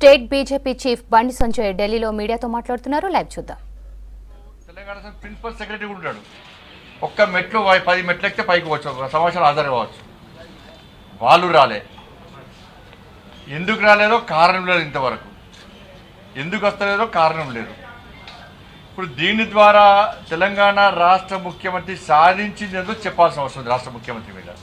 State BJP chief బండి సంజయ్ ఢిల్లీలో మీడియాతో మాట్లాడుతున్నారు లైవ్ చూద్దాం తెలంగాణ అసలు ప్రిన్సిపల్ సెక్రటరీ కూడా ఉంటాడు ఒక్క మెట్లు వై- పది మెట్లు ఎక్కితే పైకి వచ్చు ఒక సమాచారం హాజరు కావచ్చు వాళ్ళు రాలే ఎందుకు రాలేదో కారణం లేదు ఇంతవరకు ఎందుకు వస్తలేదో కారణం లేదు ఇప్పుడు దీని ద్వారా తెలంగాణ రాష్ట్ర ముఖ్యమంత్రి సాధించింది ఏదో చెప్పాల్సిన అవసరం ఉంది రాష్ట్ర ముఖ్యమంత్రి మీద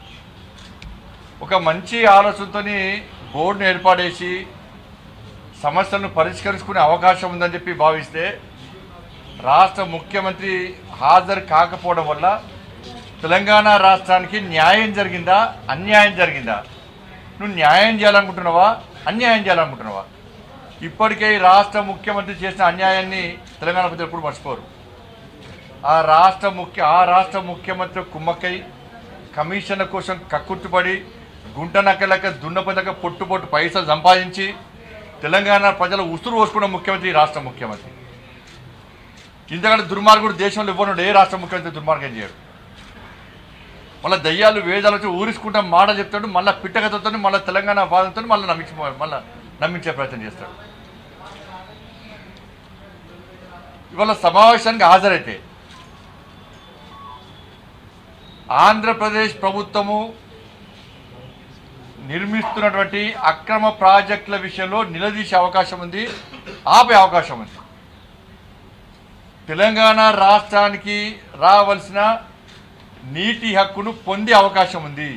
ఒక మంచి ఆలోచనతోని బోర్డును ఏర్పాటేసి సమస్యలను పరిష్కరించుకునే అవకాశం ఉందని చెప్పి భావిస్తే రాష్ట్ర ముఖ్యమంత్రి హాజరు కాకపోవడం వల్ల తెలంగాణ రాష్ట్రానికి న్యాయం జరిగిందా అన్యాయం జరిగిందా నువ్వు న్యాయం చేయాలనుకుంటున్నావా అన్యాయం చేయాలనుకుంటున్నావా ఇప్పటికే ఈ రాష్ట్ర ముఖ్యమంత్రి చేసిన అన్యాయాన్ని తెలంగాణ ప్రజలు ఎప్పుడు మర్చిపోరు ఆ రాష్ట్ర ముఖ్య ఆ రాష్ట్ర ముఖ్యమంత్రి కుమ్మక్కై కమిషన్ల కోసం కక్కుర్తుపడి గుంట నక్కలక దున్నపదక పొట్టు పొట్టు పైసలు సంపాదించి తెలంగాణ ప్రజలు ఉసురు పోసుకున్న ముఖ్యమంత్రి ఈ రాష్ట్ర ముఖ్యమంత్రి ఇంతకంటే దుర్మార్గుడు దేశంలో ఇవ్వనుడు ఏ రాష్ట్ర ముఖ్యమంత్రి దుర్మార్గం చేయడు మళ్ళీ దయ్యాలు వేదాలు వచ్చి ఊరించుకుంటా మాట చెప్తాడు మళ్ళీ పిట్టకథతో మళ్ళీ తెలంగాణ బాధతో మళ్ళీ నమ్మించి మళ్ళీ నమ్మించే ప్రయత్నం చేస్తాడు ఇవాళ సమావేశానికి హాజరైతే ఆంధ్రప్రదేశ్ ప్రభుత్వము నిర్మిస్తున్నటువంటి అక్రమ ప్రాజెక్టుల విషయంలో నిలదీసే అవకాశం ఉంది ఆపే అవకాశం ఉంది తెలంగాణ రాష్ట్రానికి రావాల్సిన నీటి హక్కును పొందే అవకాశం ఉంది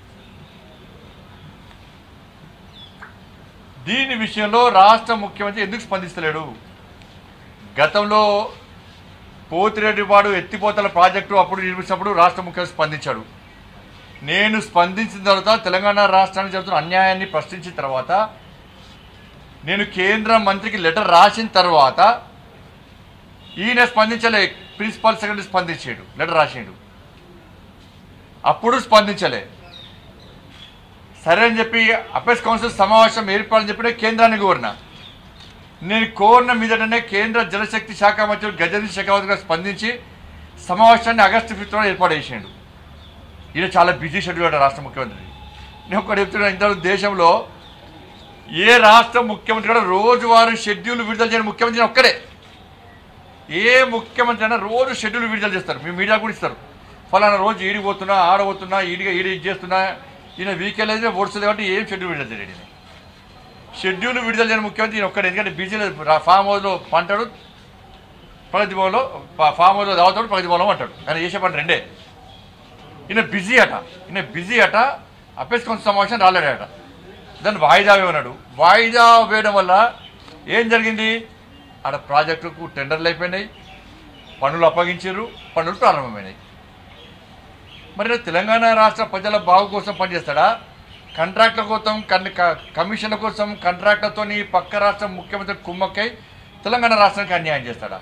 దీని విషయంలో రాష్ట్ర ముఖ్యమంత్రి ఎందుకు స్పందిస్తలేడు గతంలో పోతిరెడ్డివాడు ఎత్తిపోతల ప్రాజెక్టు అప్పుడు నిర్మించినప్పుడు రాష్ట్ర ముఖ్యమంత్రి స్పందించాడు నేను స్పందించిన తర్వాత తెలంగాణ రాష్ట్రానికి జరుగుతున్న అన్యాయాన్ని ప్రశ్నించిన తర్వాత నేను కేంద్ర మంత్రికి లెటర్ రాసిన తర్వాత ఈయన స్పందించలే ప్రిన్సిపల్ సెక్రటరీ స్పందించాడు లెటర్ రాసిండు అప్పుడు స్పందించలే సరే అని చెప్పి అపెస్ కౌన్సిల్ సమావేశం ఏర్పాటని చెప్పిన కేంద్రాన్ని కోరిన నేను కోరిన మీదటనే కేంద్ర జలశక్తి శాఖ మంత్రి గజేంద్ర షెకావత్ గారు స్పందించి సమావేశాన్ని ఆగస్టు ఫిఫ్త్లో ఏర్పాటు చేసిండు ఈయన చాలా బిజీ షెడ్యూల్ అంట రాష్ట్ర ముఖ్యమంత్రి నేను ఒకటి చెప్తున్నా ఇంతవరకు దేశంలో ఏ రాష్ట్ర ముఖ్యమంత్రి కూడా రోజువారీ షెడ్యూల్ విడుదల చేయని ముఖ్యమంత్రి ఈయన ఒక్కడే ఏ ముఖ్యమంత్రి అయినా రోజు షెడ్యూల్ విడుదల చేస్తారు మీ మీడియా కూడా ఇస్తారు ఫలానా రోజు ఈడికి పోతున్నా ఆడబోతున్నా ఈడిగా ఈడి ఇది చేస్తున్నా ఈయన వీకెండ్ అయితే ఓట్స్ కాబట్టి ఏం షెడ్యూల్ విడుదల చేయడు ఈయన. షెడ్యూల్ విడుదల చేయని ముఖ్యమంత్రి ఈయన ఒక్కడే ఎందుకంటే బిజీ ఫామ్ హౌస్లో పంటాడు ప్రగతి భవన్లో ఫా- ఫామ్ హౌస్లో తాగుతాడు ప్రగతి భవన్లో అంటాడు కానీ చేసే పని రెండే ఈయన బిజీ అట ఈయన బిజీ అట అప్పేస్ కొంత సమావేశం రాలేడట దాన్ని వాయిదా వేయన్నాడు వాయిదా వేయడం వల్ల ఏం జరిగింది ఆడ ప్రాజెక్టుకు టెండర్లు అయిపోయినాయి పనులు అప్పగించారు పనులు ప్రారంభమైనాయి మరి ఈయన తెలంగాణ రాష్ట్ర ప్రజల బాగు కోసం పనిచేస్తాడా కాంట్రాక్ట్ల కోసం కన్ క- కమిషన్ల కోసం కాంట్రాక్టర్తో పక్క రాష్ట్ర ముఖ్యమంత్రి కుమ్మక్కై తెలంగాణ రాష్ట్రానికి అన్యాయం చేస్తాడా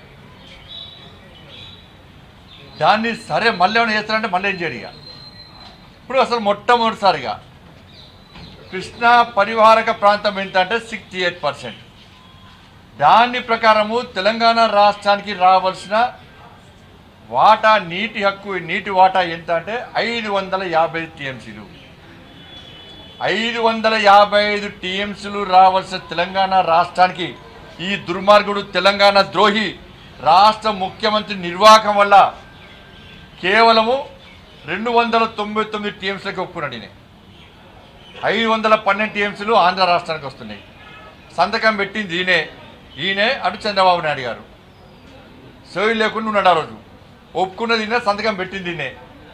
దాన్ని సరే మళ్ళీ ఏమైనా చేస్తారంటే మళ్ళీ ఏం చేయడు ఇక ఇప్పుడు అసలు మొట్టమొదటిసారిగా కృష్ణా పరివారక ప్రాంతం ఎంత అంటే సిక్స్టీ ఎయిట్ పర్సెంట్ దాని ప్రకారము తెలంగాణ రాష్ట్రానికి రావాల్సిన వాటా నీటి హక్కు నీటి వాటా ఎంత అంటే ఐదు వందల యాభై టీఎంసీలు ఐదు వందల యాభై ఐదు టీఎంసీలు రావాల్సిన తెలంగాణ రాష్ట్రానికి ఈ దుర్మార్గుడు తెలంగాణ ద్రోహి రాష్ట్ర ముఖ్యమంత్రి నిర్వాహకం వల్ల కేవలము రెండు వందల తొంభై తొమ్మిది టీఎంసీలకి ఒప్పుకున్నాడు ఈయన ఐదు వందల పన్నెండు టీఎంసీలు ఆంధ్ర రాష్ట్రానికి వస్తున్నాయి సంతకం పెట్టింది ఈయనే ఈయనే అటు చంద్రబాబు నాయుడు గారు సోయి లేకుండా ఉన్నాడు ఆ రోజు ఒప్పుకున్నది ఈయన సంతకం పెట్టింది ఈయనే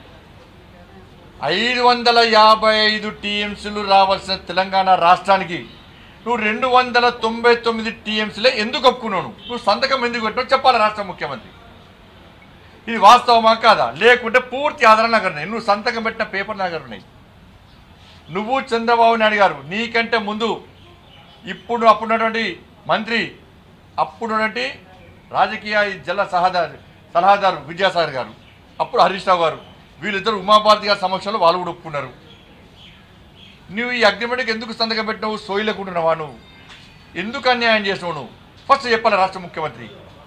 ఐదు వందల యాభై ఐదు టీఎంసీలు రావాల్సిన తెలంగాణ రాష్ట్రానికి నువ్వు రెండు వందల తొంభై తొమ్మిది టీఎంసీలే ఎందుకు ఒప్పుకున్నావు నువ్వు? నువ్వు సంతకం ఎందుకు పెట్టావు చెప్పాలి రాష్ట్ర ముఖ్యమంత్రి ఇది వాస్తవమా కాదా లేకుంటే పూర్తి ఆధారాలు నాకు ఉన్నాయి నువ్వు సంతకం పెట్టిన పేపర్ నా దగ్గర ఉన్నాయి నువ్వు చంద్రబాబు నాయుడు గారు నీకంటే ముందు ఇప్పుడు అప్పుడున్నటువంటి మంత్రి అప్పుడున్నటువంటి రాజకీయ జల సలహాదారు సలహాదారు విద్యాసాగర్ గారు అప్పుడు హరీష్ రావు గారు వీళ్ళిద్దరు ఉమాభారతి గారి సమక్షంలో వాళ్ళు కూడా ఒప్పుకున్నారు నువ్వు ఈ అగ్రిమెంట్కి ఎందుకు సంతకం పెట్టినావు సోయి లేకుంటున్నావా నువ్వు ఎందుకు అన్యాయం చేసినావు నువ్వు ఫస్ట్ చెప్పాలి రాష్ట్ర ముఖ్యమంత్రి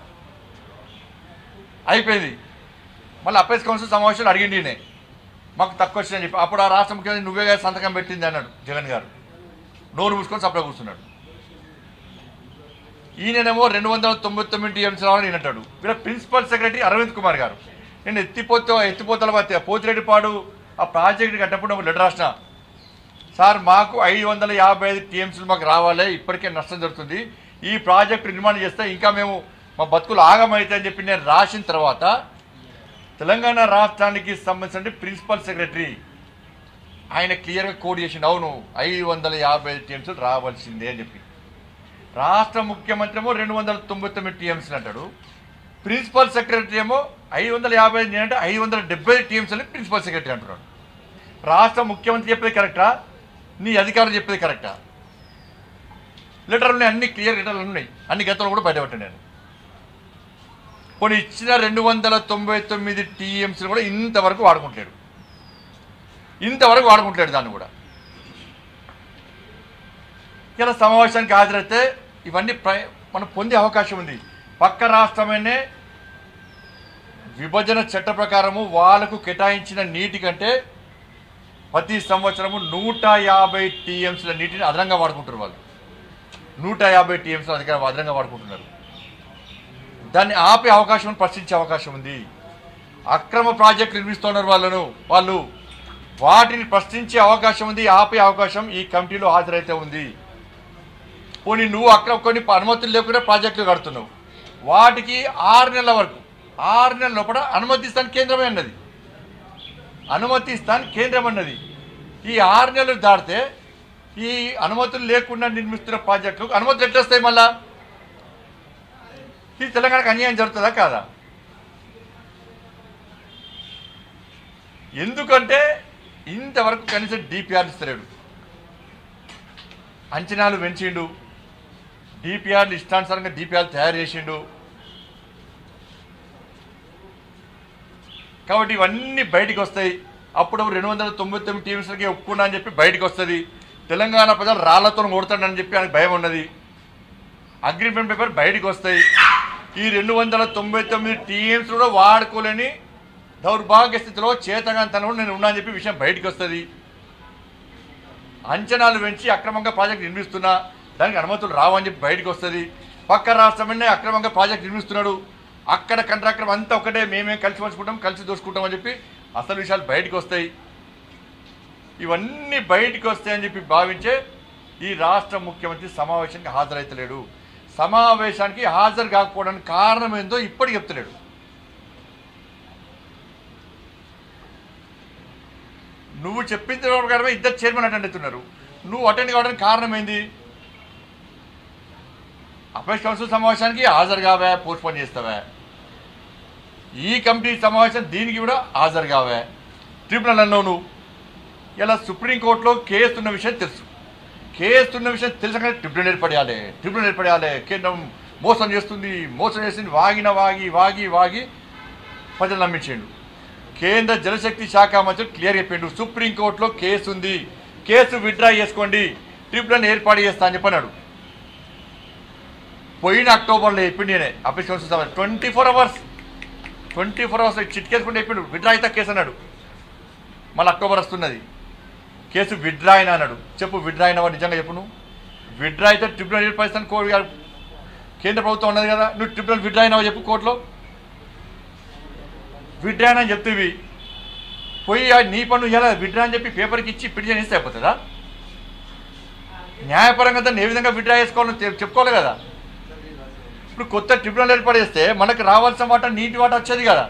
అయిపోయింది మళ్ళీ అప్పేస్ కౌన్సిల్ సమావేశాలు అడిగిండి ఈయనే. మాకు తక్కువ వచ్చిందని చెప్పి అప్పుడు ఆ రాష్ట్ర ముఖ్యమంత్రి నువ్వే కదా సంతకం పెట్టింది అన్నాడు జగన్ గారు నోరు మూసుకొని సప్లై కూర్చున్నాడు ఈయననేమో రెండు వందల తొంభై తొమ్మిది టీఎంసీ రావాలని ఈయన అంటాడు వీళ్ళ ప్రిన్సిపల్ సెక్రటరీ అరవింద్ కుమార్ గారు నేను ఎత్తిపోతే ఎత్తిపోతల మధ్య పోతిరెడ్డిపాడు ఆ ప్రాజెక్ట్ కట్టినప్పుడు ఒక లెటర్ రాసిన సార్ మాకు ఐదు వందల యాభై ఐదు టీఎంసీలు మాకు రావాలి ఇప్పటికే నష్టం జరుగుతుంది ఈ ప్రాజెక్టు నిర్మాణం చేస్తే ఇంకా మేము మా బతుకులు ఆగమైతే అని చెప్పి నేను రాసిన తర్వాత తెలంగాణ రాష్ట్రానికి సంబంధించిన ప్రిన్సిపల్ సెక్రటరీ ఆయన క్లియర్గా కోడ్ చేసిండు అవును ఐదు వందల యాభై ఐదు టీఎంసీలు రావాల్సిందే అని చెప్పి రాష్ట్ర ముఖ్యమంత్రి ఏమో రెండు వందల తొంభై తొమ్మిది టీఎంసీలు అంటాడు ప్రిన్సిపల్ సెక్రటరీ ఏమో ఐదు వందల యాభై ఐదు అంటే ఐదు వందల డెబ్బై టీఎంసీలు ప్రిన్సిపల్ సెక్రటరీ అంటున్నాడు రాష్ట్ర ముఖ్యమంత్రి చెప్పేది కరెక్టా నీ అధికారులు చెప్పేది కరెక్టా లెటర్లు అన్ని క్లియర్ లెటర్లు ఉన్నాయి అన్ని గతంలో కూడా బయటపెట్టాను నేను కొన్ని ఇచ్చిన రెండు వందల తొంభై తొమ్మిది టీఎంసీలు కూడా ఇంతవరకు వాడుకుంటాడు ఇంతవరకు వాడుకుంటాడు దాన్ని కూడా ఇలా సమావేశానికి హాజరైతే ఇవన్నీ ప్ర మనం పొందే అవకాశం ఉంది పక్క రాష్ట్రమనే విభజన చట్ట ప్రకారము వాళ్ళకు కేటాయించిన నీటి కంటే ప్రతి సంవత్సరము నూట యాభై టీఎంసీల నీటిని అదనంగా వాడుకుంటారు వాళ్ళు నూట యాభై టీఎంసీల అధికారం అదనంగా వాడుకుంటున్నారు దాన్ని ఆపే అవకాశం ఉంది, ప్రశ్నించే అవకాశం ఉంది అక్రమ ప్రాజెక్ట్ నిర్మిస్తున్నారు వాళ్ళను వాళ్ళు వాటిని ప్రశ్నించే అవకాశం ఉంది ఆపే అవకాశం ఈ కమిటీలో హాజరైతే ఉంది పోనీ నువ్వు అక్రమ కొన్ని అనుమతులు లేకుండా ప్రాజెక్టులు కడుతున్నావు వాటికి ఆరు నెలల వరకు ఆరు నెలల లోపల అనుమతిస్తాను కేంద్రమే అన్నది అనుమతిస్తాను కేంద్రం అన్నది ఈ ఆరు నెలలు దాటితే ఈ అనుమతులు లేకుండా నిర్మిస్తున్న ప్రాజెక్టులకు అనుమతులు ఎట్లా వస్తాయి మళ్ళా ఇది తెలంగాణకు అన్యాయం జరుగుతుందా కాదా ఎందుకంటే ఇంతవరకు కనీసం డిపిఆర్ ఇస్తలేడు అంచనాలు పెంచిండు డిపిఆర్లు ఇష్టానుసారంగా డిపిఆర్ తయారు చేసిండు కాబట్టి ఇవన్నీ బయటికి వస్తాయి అప్పుడు రెండు వందల తొంభై తొమ్మిది టీమ్స్లకి ఒప్పుకున్నా అని చెప్పి బయటికి వస్తుంది తెలంగాణ ప్రజలు రాళ్లతో కొడతాడని చెప్పి ఆయనకు భయం ఉన్నది అగ్రిమెంట్ పేపర్ బయటికి వస్తాయి ఈ రెండు వందల తొంభై తొమ్మిది టీఎంస్ కూడా వాడుకోలేని దౌర్భాగ్య స్థితిలో చేతగాంతనంలో నేను ఉన్నా అని చెప్పి విషయం బయటికి వస్తుంది అంచనాలు పెంచి అక్రమంగా ప్రాజెక్ట్ నిర్మిస్తున్నా దానికి అనుమతులు రావని చెప్పి బయటకు వస్తుంది పక్క రాష్ట్రమనే అక్రమంగా ప్రాజెక్ట్ నిర్మిస్తున్నాడు అక్కడ కంట్రాక్టర్ అంతా ఒకటే మేమే కలిసి పంచుకుంటాం కలిసి దోసుకుంటాం అని చెప్పి అసలు విషయాలు బయటకు వస్తాయి ఇవన్నీ బయటకు వస్తాయని చెప్పి భావించే ఈ రాష్ట్ర ముఖ్యమంత్రి సమావేశానికి హాజరైతలేడు సమావేశానికి హాజరు కాకపోవడానికి కారణం ఏందో ఇప్పటికి చెప్తలేడు నువ్వు చెప్పిన ప్రకారమే ఇద్దరు చైర్మన్ అటెండ్ అవుతున్నారు నువ్వు అటెండ్ కావడానికి కారణం ఏంది అపేక్ష కౌన్సిల్ సమావేశానికి హాజరు కావా పోస్ట్పోన్ చేస్తావా ఈ కమిటీ సమావేశం దీనికి కూడా హాజరు కావా ట్రిబ్యునల్ అన్నావు నువ్వు ఇలా సుప్రీంకోర్టులో కేసు ఉన్న విషయం తెలుసు కేసు ఉన్న విషయం తెలుసగానే ట్రిబ్యునల్ ఏర్పడేయాలి ట్రిబ్యునల్ ఏర్పడేయాలి కేంద్రం మోసం చేస్తుంది మోసం చేసింది వాగిన వాగి వాగి వాగి ప్రజలు నమ్మించిండు కేంద్ర జలశక్తి శాఖ మంత్రి క్లియర్ చెప్పిండు సుప్రీంకోర్టులో కేసు ఉంది కేసు విత్డ్రా చేసుకోండి ట్రిబ్యునల్ ఏర్పాటు చేస్తా అని చెప్పన్నాడు పోయిన అక్టోబర్లో చెప్పిండు నేనే application twenty four hours twenty four hours చిట్కేసుకుంటే చెప్పిండు విత్డ్రా అయితే కేసు అన్నాడు మళ్ళీ అక్టోబర్ వస్తున్నది కేసు విత్డ్రా అయినా అన్నాడు చెప్పు విత్డ్రా అయినావా నిజంగా చెప్పు నువ్వు విత్డ్రా అయితే ట్రిబ్యునల్ ఏర్పరిస్తాను కోర్టు గారు కేంద్ర ప్రభుత్వం ఉన్నది కదా నువ్వు ట్రిబ్యునల్ విత్డ్రా అయినావా చెప్పు కోర్టులో విడ్రా అని చెప్తేవి పోయి ఆ నీ పన్ను ఎలా విడ్రా అని చెప్పి పేపర్కి ఇచ్చి పిటిషన్ ఇస్తే అయిపోతుందా న్యాయపరంగా దాన్ని ఏ విధంగా విడ్రా చేసుకోవాలని చెప్- చెప్పుకోవాలి కదా ఇప్పుడు కొత్త ట్రిబ్యునల్ ఏర్పాటు చేస్తే మనకు రావాల్సిన వాట నీటి వాట వచ్చేది కదా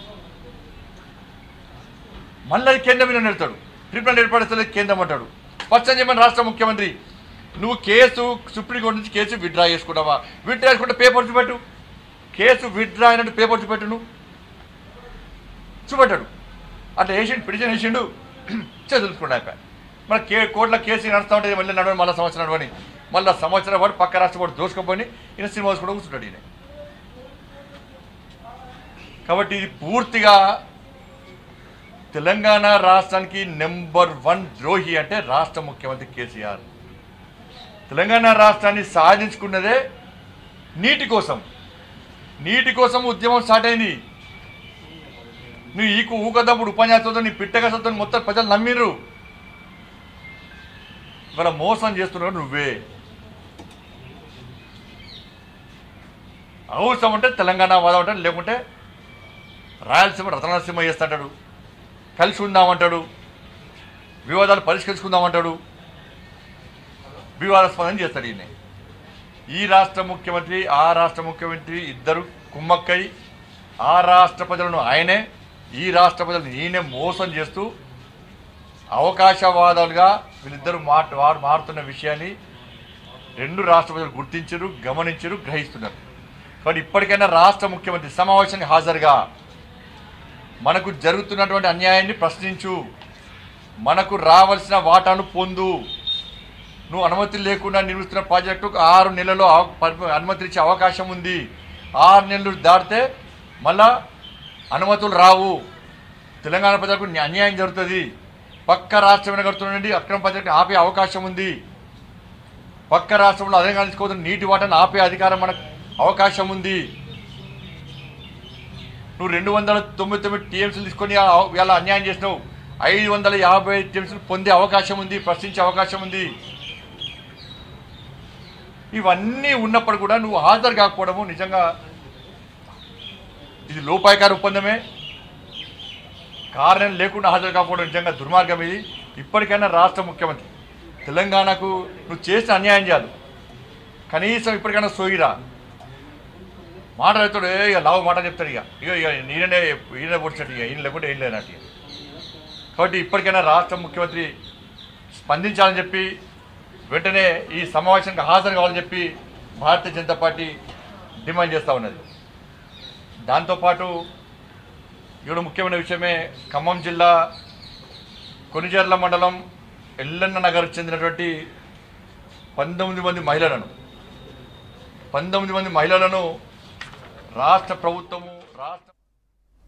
మళ్ళీ అది కేంద్రం మీద నిలుతాడు ట్రిబ్యునల్ ఏర్పడిస్తే కేంద్రం అంటాడు స్పష్టం చేయమని రాష్ట్ర ముఖ్యమంత్రి నువ్వు కేసు సుప్రీంకోర్టు నుంచి కేసు విత్డ్రా చేసుకుంటావా విత్డ్రా చేసుకుంటే పేపర్ చూపెట్టు కేసు విత్డ్రా అయినట్టు పేపర్ చూపెట్టు నువ్వు చూపెట్టాడు అట్లా వేసిండు పిటిషన్ వేసిండు చదువుకున్నాడు అయిపోయి మన కే కోర్టులో కేసు నడుస్తూ ఉంటుంది మళ్ళీ నడవని మళ్ళీ సంవత్సరం నడవని మళ్ళీ సంవత్సరం పాటు పక్క రాష్ట్రం పాటు దోసుకొని ఈయన సినిమా కూడా కూర్చుంటాడు ఈయన కాబట్టి ఇది పూర్తిగా తెలంగాణ రాష్ట్రానికి నెంబర్ వన్ ద్రోహి అంటే రాష్ట్ర ముఖ్యమంత్రి కేసీఆర్ తెలంగాణ రాష్ట్రాన్ని సాధించుకున్నదే నీటి కోసం నీటి కోసం ఉద్యమం స్టార్ట్ అయింది నువ్వు ఈకు ఊకదప్పుడు ఉపన్యాసంతో నీ పిట్టగసతో మొత్తం ప్రజలు నమ్మిర్రు ఇవాళ మోసం చేస్తున్నావు నువ్వే అవసరం అంటే తెలంగాణ వాదం అంటాడు లేకుంటే రాయలసీమ రతనసీమ చేస్తాడు కలిసి ఉందామంటాడు వివాదాలు పరిష్కరించుకుందామంటాడు వివాదాస్పదం చేస్తాడు ఈయన ఈ రాష్ట్ర ముఖ్యమంత్రి ఆ రాష్ట్ర ముఖ్యమంత్రి ఇద్దరు కుమ్మక్కై ఆ రాష్ట్ర ప్రజలను ఆయనే ఈ రాష్ట్ర ప్రజలను ఈయనే మోసం చేస్తూ అవకాశవాదాలుగా వీళ్ళిద్దరూ మాట వారు మారుతున్న విషయాన్ని రెండు రాష్ట్ర ప్రజలు గుర్తించరు గమనించరు గ్రహిస్తున్నారు కాబట్టి ఇప్పటికైనా రాష్ట్ర ముఖ్యమంత్రి సమావేశానికి హాజరుగా మనకు జరుగుతున్నటువంటి అన్యాయాన్ని ప్రశ్నించు మనకు రావాల్సిన వాటాను పొందు నువ్వు అనుమతి లేకుండా నిర్మిస్తున్న ప్రాజెక్టుకు ఆరు నెలల్లో అవ- పరి- అనుమతి ఇచ్చే అవకాశం ఉంది ఆరు నెలలు దాటితే మళ్ళా అనుమతులు రావు తెలంగాణ ప్రజలకు న్యా- అన్యాయం జరుగుతుంది పక్క రాష్ట్రమైన కడుతున్నది అక్రమ ప్రాజెక్టు ఆపే అవకాశం ఉంది పక్క రాష్ట్రంలో అదే కానిసుకోవద్దు నీటి వాటను ఆపే అధికారం మనకు అవకాశం ఉంది నువ్వు రెండు వందల తొంభై తొమ్మిది టీఎంసీలు తీసుకొని ఆ- ఇలా అన్యాయం చేసినావు ఐదు వందల యాభై టీఎంసీలు పొందే అవకాశం ఉంది ప్రశ్నించే అవకాశం ఉంది ఇవన్నీ ఉన్నప్పుడు కూడా నువ్వు హాజరు కాకపోవడము నిజంగా ఇది లోపాయకార ఒప్పందమే కారణం లేకుండా హాజరు కాకపోవడం నిజంగా దుర్మార్గం ఇది ఇప్పటికైనా రాష్ట్ర ముఖ్యమంత్రి తెలంగాణకు నువ్వు చేసిన అన్యాయం చేయాలి కనీసం ఇప్పటికైనా సోయిరా మాట్లాడుతాడు ఏ ఇక లావు మాట చెప్తాడు ఇక ఇక ఇక ఈయననే ఈయన పొడిచినట్టు ఇక ఈయన లేకుంటే ఏం లేనట్టు ఇక. కాబట్టి ఇప్పటికైనా రాష్ట్ర ముఖ్యమంత్రి స్పందించాలని చెప్పి వెంటనే ఈ సమావేశానికి హాజరు కావాలని చెప్పి భారతీయ జనతా పార్టీ డిమాండ్ చేస్తూ ఉన్నది దాంతోపాటు ఇక్కడ ముఖ్యమైన విషయమే ఖమ్మం జిల్లా కొనిజర్ల మండలం ఎల్లన్న నగర్ చెందినటువంటి పంతొమ్మిది మంది మహిళలను పంతొమ్మిది మంది మహిళలను రాష్ట్ర ప్రభుత్వము రాష్ట్ర